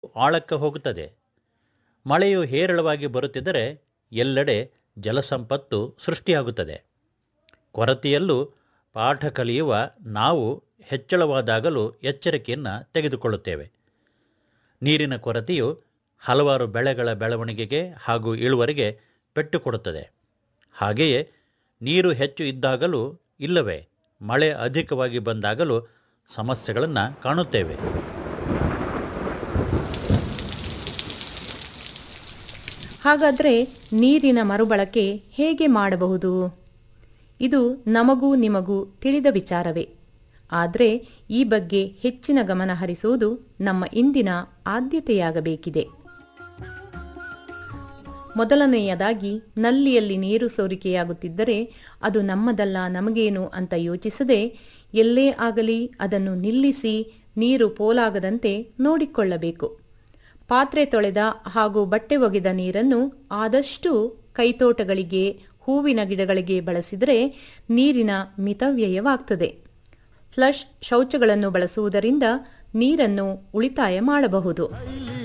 ಆಳಕ್ಕೆ ಹೋಗುತ್ತದೆ ಮಳೆಯು ಹೇರಳವಾಗಿ ಬರುತ್ತಿದ್ದರೆ ಎಲ್ಲೆಡೆ ಜಲಸಂಪತ್ತು ಸೃಷ್ಟಿಯಾಗುತ್ತದೆ ಕೊರತೆಯಲ್ಲೂ ಪಾಠ ಕಲಿಯುವ ನಾವು ಹೆಚ್ಚಳವಾದಾಗಲೂ ಎಚ್ಚರಿಕೆಯನ್ನು ತೆಗೆದುಕೊಳ್ಳುತ್ತೇವೆ ನೀರಿನ ಕೊರತೆಯು ಹಲವಾರು ಬೆಳೆಗಳ ಬೆಳವಣಿಗೆಗೆ ಹಾಗೂ ಇಳುವರಿಗೆ ಪೆಟ್ಟು ಕೊಡುತ್ತದೆ ಹಾಗೆಯೇ ನೀರು ಹೆಚ್ಚು ಇದ್ದಾಗಲೂ ಇಲ್ಲವೇ ಮಳೆ ಅಧಿಕವಾಗಿ ಬಂದಾಗಲೂ ಸಮಸ್ಯೆಗಳನ್ನು ಕಾಣುತ್ತೇವೆ ಹಾಗಾದರೆ ನೀರಿನ ಮರುಬಳಕೆ ಹೇಗೆ ಮಾಡಬಹುದು ಇದು ನಮಗೂ ನಿಮಗೂ ತಿಳಿದ ವಿಚಾರವೇ ಆದರೆ ಈ ಬಗ್ಗೆ ಹೆಚ್ಚಿನ ಗಮನ ಹರಿಸುವುದು ನಮ್ಮ ಇಂದಿನ ಆದ್ಯತೆಯಾಗಬೇಕಿದೆ ಮೊದಲನೆಯದಾಗಿ ನಲ್ಲಿಯಲ್ಲಿ ನೀರು ಸೋರಿಕೆಯಾಗುತ್ತಿದ್ದರೆ ಅದು ನಮ್ಮದಲ್ಲ ನಮಗೇನು ಅಂತ ಯೋಚಿಸದೆ ಎಲ್ಲೇ ಆಗಲಿ ಅದನ್ನು ನಿಲ್ಲಿಸಿ ನೀರು ಪೋಲಾಗದಂತೆ ನೋಡಿಕೊಳ್ಳಬೇಕು ಪಾತ್ರೆ ತೊಳೆದ ಹಾಗೂ ಬಟ್ಟೆ ಒಗೆದ ನೀರನ್ನು ಆದಷ್ಟು ಕೈತೋಟಗಳಿಗೆ ಹೂವಿನ ಗಿಡಗಳಿಗೆ ಬಳಸಿದರೆ ನೀರಿನ ಮಿತವ್ಯಯವಾಗ್ತದೆ ಫ್ಲಶ್ ಶೌಚಗಳನ್ನು ಬಳಸುವುದರಿಂದ ನೀರನ್ನು ಉಳಿತಾಯ ಮಾಡಬಹುದು